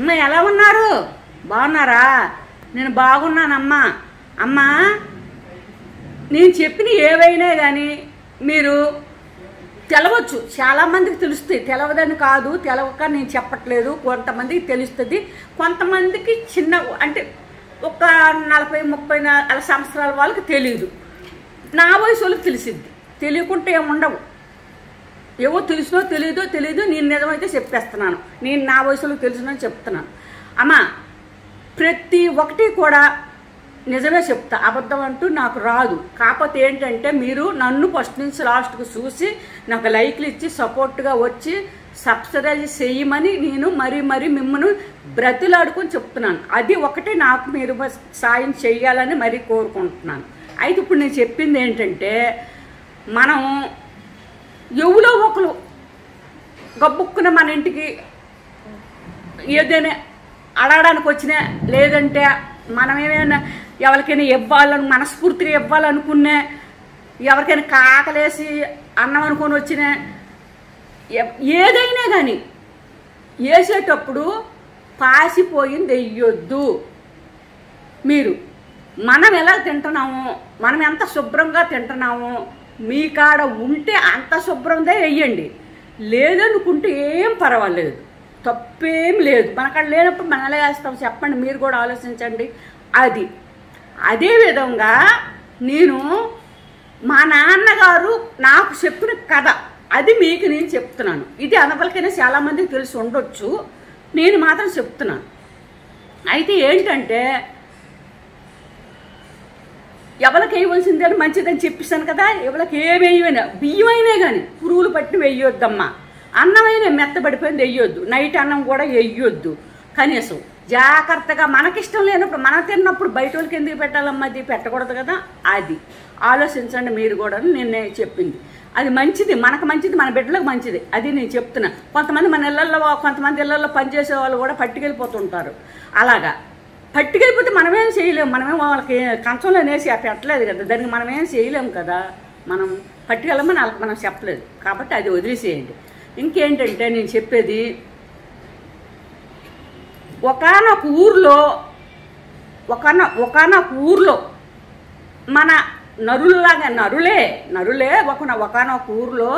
అమ్మ ఎలా ఉన్నారు బాగున్నారా నేను బాగున్నానమ్మా అమ్మా నేను చెప్పిన ఏవైనా కానీ మీరు తెలవచ్చు చాలామందికి తెలుస్తాయి తెలవదని కాదు తెలవక నేను చెప్పట్లేదు కొంతమందికి తెలుస్తుంది కొంతమందికి చిన్న అంటే ఒక నలభై ముప్పై నాలుగు సంవత్సరాల వాళ్ళకి తెలియదు నా వయసు వాళ్ళకి తెలిసిద్ది తెలియకుంటే ఏమి ఉండవు ఏవో తెలిసినో తెలియదో తెలియదు నేను నిజమైతే చెప్పేస్తున్నాను నేను నా వయసులో తెలిసినో చెప్తున్నాను అమ్మా ప్రతి ఒక్కటి కూడా నిజమే చెప్తా అబద్ధం అంటూ నాకు రాదు కాకపోతే ఏంటంటే మీరు నన్ను ఫస్ట్ నుంచి లాస్ట్కు చూసి నాకు లైక్లు ఇచ్చి సపోర్ట్గా వచ్చి సబ్సిడైజ్ చేయమని నేను మరీ మరీ మిమ్మల్ని బ్రతిలాడుకొని చెప్తున్నాను అది ఒకటి నాకు మీరు సాయం చేయాలని మరీ కోరుకుంటున్నాను అయితే ఇప్పుడు నేను చెప్పింది ఏంటంటే మనం ఎవరో ఒకరు గబ్బుక్కున మన ఇంటికి ఏదైనా అడగడానికి వచ్చినా లేదంటే మనం ఏమైనా ఎవరికైనా ఇవ్వాలని మనస్ఫూర్తిగా ఇవ్వాలనుకున్నా ఎవరికైనా కాకలేసి అన్నం అనుకొని వచ్చినా ఎ- ఏదైనా కానీ వేసేటప్పుడు పాసిపోయింది వెయ్యొద్దు మీరు మనం ఎలా తింటున్నాము మనం ఎంత శుభ్రంగా తింటున్నాము మీ కాడ ఉంటే అంత శుభ్రంగా వెయ్యండి లేదనుకుంటే ఏం పర్వాలేదు తప్పేం లేదు మన కాడ లేనప్పుడు మనం ఎలా వేస్తాం చెప్పండి మీరు కూడా ఆలోచించండి అది అదేవిధంగా నేను మా నాన్నగారు నాకు చెప్పిన కథ అది మీకు నేను చెప్తున్నాను ఇది అనపలకైనా చాలామందికి తెలిసి ఉండొచ్చు నేను మాత్రం చెప్తున్నాను అయితే ఏంటంటే ఎవరికి వేయవలసిందే అని మంచిదని చెప్పిస్తాను కదా ఎవరికి ఏ వేయమైనా బియ్యమైనా కానీ పురుగులు పట్టి వేయొద్దమ్మా అన్నమైనా మెత్తబడిపోయింది వేయొద్దు నైట్ అన్నం కూడా వేయొద్దు కనీసం జాగ్రత్తగా మనకిష్టం లేనప్పుడు మనం తిన్నప్పుడు బయట వాళ్ళకి ఎందుకు పెట్టాలమ్మా అది పెట్టకూడదు కదా అది ఆలోచించండి మీరు కూడా నిన్నే చెప్పింది అది మంచిది మనకు మంచిది మన బిడ్డలకు మంచిది అది నేను చెప్తున్నా కొంతమంది మన ఇళ్ళల్లో కొంతమంది ఇళ్ళల్లో పనిచేసే వాళ్ళు కూడా పట్టుకెళ్ళిపోతుంటారు అలాగా పట్టుకెళ్ళిపోతే మనమేం చేయలేము మనమేం వాళ్ళకి కంచంలో నేసి ఆ పెట్టలేదు కదా దానికి మనమేం చేయలేము కదా మనం పట్టుకెళ్ళమని వాళ్ళకి మనం చెప్పలేదు కాబట్టి అది వదిలేసేయండి ఇంకేంటంటే నేను చెప్పేది ఒకనొక ఊర్లో ఒకన ఒకనొక ఊర్లో మన నరుల్లాగా నరులే నరులే ఒక ఒకనొక ఊర్లో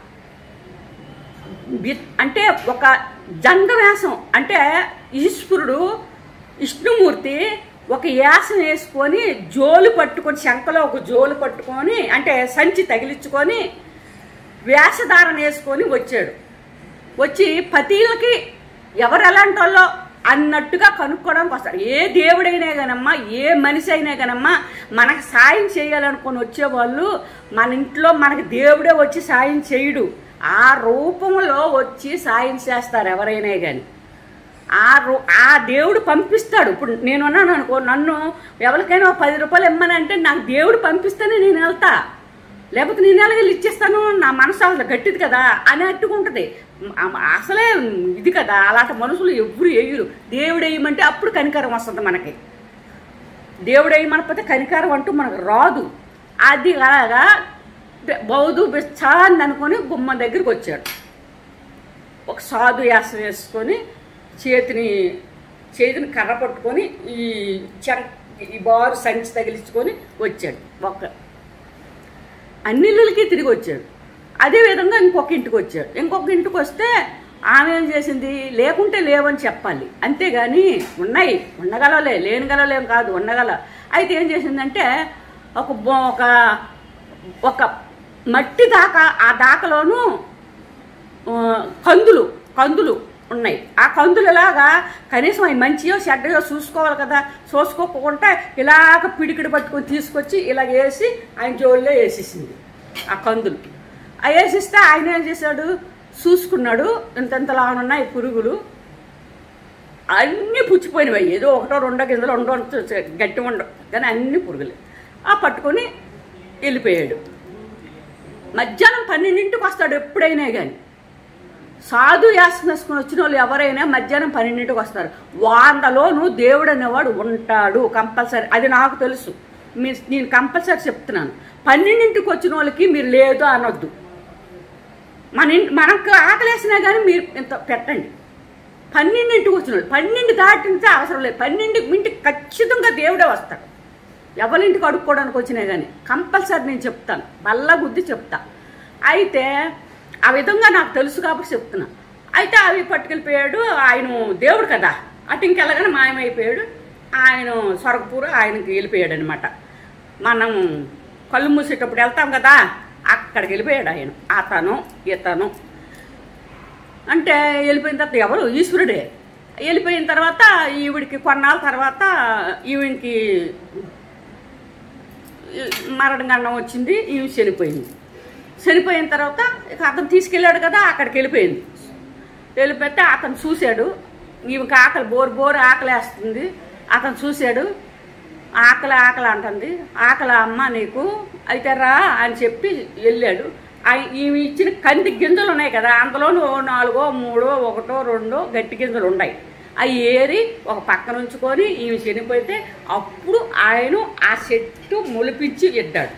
వి- అంటే ఒక జంగవేషం అంటే ఈశ్వరుడు విష్ణుమూర్తి ఒక యాసం వేసుకొని జోలు పట్టుకొని శంఖలో ఒక జోలు పట్టుకొని అంటే సంచి తగిలించుకొని వేషధారణ వేసుకొని వచ్చాడు వచ్చి పతీలకి ఎవరు ఎలాంటి వాళ్ళో అన్నట్టుగా కనుక్కోవడానికి వస్తాడు ఏ దేవుడైనా కానమ్మా ఏ మనిషి అయినా కానమ్మా మనకు సాయం చేయాలనుకొని వచ్చేవాళ్ళు మన ఇంట్లో మనకి దేవుడే వచ్చి సాయం చేయడు ఆ రూపంలో వచ్చి సాయం చేస్తారు ఎవరైనా కానీ ఆ రూ ఆ దేవుడు పంపిస్తాడు ఇప్పుడు నేను ఉన్నాను అనుకో నన్ను ఎవరికైనా ఒక పది రూపాయలు ఇమ్మని అంటే నాకు దేవుడు పంపిస్తేనే నేను వెళ్తా లేకపోతే నేను ఎలాగెళ్ళి ఇచ్చేస్తాను నా మనసు అసలు గట్టిది కదా అని అట్టుకుంటుంది మ- అసలే ఇది కదా అలాంటి మనుషులు ఎవ్వరు వేయరు దేవుడు వేయమంటే అప్పుడు కనికరం వస్తుంది మనకి దేవుడు వేయమనకపోతే కనికారం అంటూ మనకు రాదు అది అలాగా బౌద్ధు బిచ్చాన్ని అనుకొని గుమ్మ దగ్గరికి వచ్చాడు ఒక సాధు యాస వేసుకొని చేతిని చేతిని కర్ర పట్టుకొని ఈ చెర ఈ బారు సంచి తగిలించుకొని వచ్చాడు ఒక్క అన్ని ఇళ్ళకి తిరిగి వచ్చాడు అదేవిధంగా ఇంకొక ఇంటికి వచ్చాడు ఇంకొక ఇంటికి వస్తే ఆమె ఏం చేసింది లేకుంటే లేవని చెప్పాలి అంతేగాని ఉన్నాయి ఉండగలలే లేని గలలేం కాదు ఉండగల అయితే ఏం చేసిందంటే ఒక బొ- ఒక ఒక మట్టి దాక ఆ దాకలోను ఆ, కందులు కందులు ఉన్నాయి ఆ కందులలాగా కనీసం అవి మంచియో చెడ్డయో చూసుకోవాలి కదా చూసుకోకుండా ఇలాగ పిడికిడి పట్టుకొని తీసుకొచ్చి ఇలాగ వేసి ఆయన జోల్లో వేసేసింది ఆ కందులు ఆ వేసిస్తే ఆయన ఏం చేశాడు చూసుకున్నాడు ఇంతెంతలా ఉన్నాయి పురుగులు అన్నీ పుచ్చిపోయినవి ఏదో ఒకటో రెండో గింజలు రెండో గట్టి ఉండవు కానీ అన్ని పురుగులే ఆ పట్టుకొని వెళ్ళిపోయాడు మధ్యాహ్నం పన్నెండింటికి వస్తాడు ఎప్పుడైనా కానీ సాధు యాసం వేసుకుని వచ్చిన వాళ్ళు ఎవరైనా మధ్యాహ్నం పన్నెండింటికి వస్తారు వందలోను దేవుడు అనేవాడు ఉంటాడు కంపల్సరీ అది నాకు తెలుసు మీ నేను కంపల్సరీ చెప్తున్నాను పన్నెండింటికి వచ్చిన వాళ్ళకి మీరు లేదు అనొద్దు మన ఇంటి మనకు ఆకలేసినా కానీ మీరు ఇంత పెట్టండి పన్నెండింటికి వచ్చినాడు పన్నెండు దాటితే అవసరం లేదు పన్నెండు ఇంటికి ఖచ్చితంగా దేవుడే వస్తాడు ఎవరింటికి అడుక్కోవడానికి వచ్చినా కానీ కంపల్సరీ నేను చెప్తాను బల్ల గుద్ది చెప్తా అయితే ఆ విధంగా నాకు తెలుసు కాబట్టి చెప్తున్నా అయితే అవి పట్టుకెళ్ళిపోయాడు ఆయన దేవుడు కదా అటు ఇంకెళ్ళగానే మాయమైపోయాడు ఆయన సొరగపూర ఆయనకి వెళ్ళిపోయాడు అనమాట మనం కళ్ళు మూసేటప్పుడు వెళ్తాం కదా అక్కడికి వెళ్ళిపోయాడు ఆయన అతను ఇతను అంటే వెళ్ళిపోయిన తర్వాత ఎవరు ఈశ్వరుడే వెళ్ళిపోయిన తర్వాత ఈవిడికి కొన్నాళ్ళ తర్వాత ఈవిడికి మరణగండం వచ్చింది ఈమె చనిపోయింది చనిపోయిన తర్వాత ఇక అతను తీసుకెళ్ళాడు కదా అక్కడికి వెళ్ళిపోయింది వెళ్ళిపోతే అతను చూశాడు ఈమెకి ఆకలి బోరు బోరు ఆకలేస్తుంది అతను చూశాడు ఆకలి ఆకలి అంటుంది ఆకలి అమ్మ నీకు అయితే రా అని చెప్పి వెళ్ళాడు ఆ- ఈమె ఇచ్చిన కంది గింజలు ఉన్నాయి కదా అందులో నాలుగో మూడో ఒకటో రెండో గట్టి గింజలు ఉన్నాయి అవి ఏరి ఒక పక్కన ఉంచుకొని ఈమె చనిపోతే అప్పుడు ఆయన ఆ చెట్టు మొలిపించి ఎడ్డాడు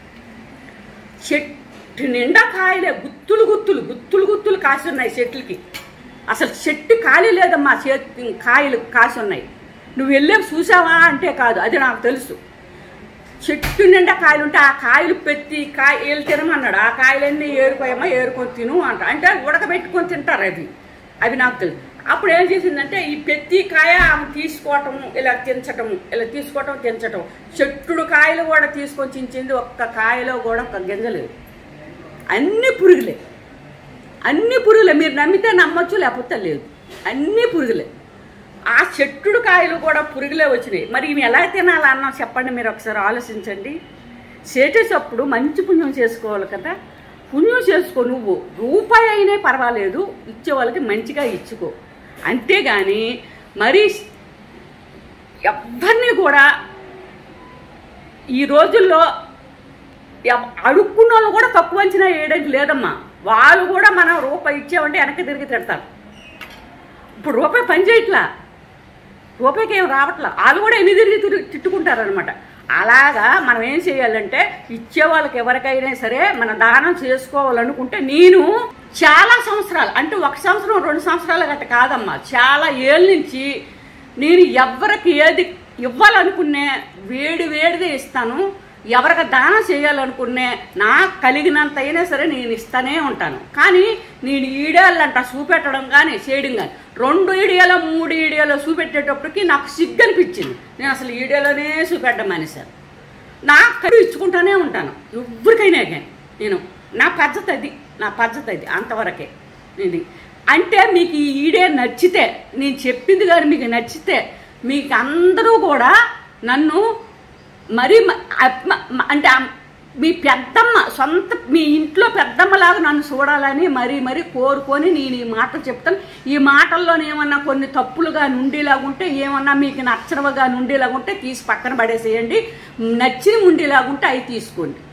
చెట్టు నిండా కాయలే గుత్తులు గుత్తులు గుత్తులు గుత్తులు కాసి ఉన్నాయి చెట్లకి అసలు చెట్టు ఖాళీ లేదమ్మా చేతి కాయలు కాసి ఉన్నాయి నువ్వు వెళ్ళే చూసావా అంటే కాదు అది నాకు తెలుసు చెట్టు నిండా కాయలు ఉంటే ఆ కాయలు పెట్టి కాయ ఏళ్ళు తినమన్నాడు ఆ కాయలన్నీ ఏరుకోయమ్మా ఏరుకొని తిను అంట అంటే ఉడకబెట్టుకొని తింటారు అవి అవి నాకు తెలుసు అప్పుడు ఏం చేసిందంటే ఈ పెత్తి కాయ ఆమె తీసుకోవటం ఇలా తించటం ఇలా తీసుకోవటం తించటం చెట్టుడు కాయలు కూడా తీసుకొని చించింది ఒక్క కాయలో కూడా ఒక గింజ లేదు అన్ని పురుగులే అన్ని పురుగులే మీరు నమ్మితే నమ్మొచ్చు లేకపోతే లేదు అన్ని పురుగులే ఆ చెట్టుడు కాయలు కూడా పురుగులే వచ్చినాయి మరి ఇవి ఎలా తినాలన్నా చెప్పండి మీరు ఒకసారి ఆలోచించండి చేసేటప్పుడు మంచి పుణ్యం చేసుకోవాలి కదా పుణ్యం చేసుకో నువ్వు రూపాయి అయినా పర్వాలేదు ఇచ్చే వాళ్ళకి మంచిగా ఇచ్చుకో అంతేగాని మరి ఎవరిని కూడా ఈ రోజుల్లో ఎవ- అడుక్కున్న వాళ్ళు కూడా తక్కువ అంచనా వేయడానికి లేదమ్మా వాళ్ళు కూడా మనం రూపాయి ఇచ్చామంటే వెనక్కి తిరిగి తిడతారు ఇప్పుడు రూపాయి పని చేయట్లా రూపాయికి ఏం రావట్లా వాళ్ళు కూడా ఎన్ని తిరిగి తిరిగి తిట్టుకుంటారనమాట అలాగా మనం ఏం చేయాలంటే ఇచ్చే వాళ్ళకి ఎవరికైనా సరే మన దానం చేసుకోవాలనుకుంటే నేను చాలా సంవత్సరాలు అంటే ఒక సంవత్సరం రెండు సంవత్సరాల గట్ట కాదమ్మా చాలా ఏళ్ళ నుంచి నేను ఎవరికి ఏది ఇవ్వాలనుకునే వేడి వేడిగా ఇస్తాను ఎవరికి దానం చేయాలనుకునే నాకు కలిగినంత అయినా సరే నేను ఇస్తానే ఉంటాను కానీ నేను ఈడేళ్ళంట చూపెట్టడం కానీ చేయడం కానీ రెండు ఈడియాలో మూడు ఈడియాలో చూపెట్టేటప్పటికి నాకు సిగ్గు అనిపించింది నేను అసలు ఈడియాలోనే చూపెట్టడం మానేశాను నా కడు ఇచ్చుకుంటానే ఉంటాను ఎవరికైనా కానీ నేను నా పద్ధతి అది నా పద్ధతి అది అంతవరకే ఇది అంటే మీకు ఈ ఈడే నచ్చితే నేను చెప్పింది కానీ మీకు నచ్చితే మీకు అందరూ కూడా నన్ను మరి మ- అప్మ- మ- అంటే అమ్- మీ పెద్దమ్మ సొంత మీ ఇంట్లో పెద్దమ్మలాగా నన్ను చూడాలని మరీ మరీ కోరుకొని నేను ఈ మాటలు చెప్తాను ఈ మాటల్లో ఏమన్నా కొన్ని తప్పులుగా నుండేలాగుంటే ఏమన్నా మీకు నచ్చడవగా నుండేలాగుంటే తీసి పక్కన పడేసేయండి నచ్చిన ఉండేలాగుంటే అవి తీసుకోండి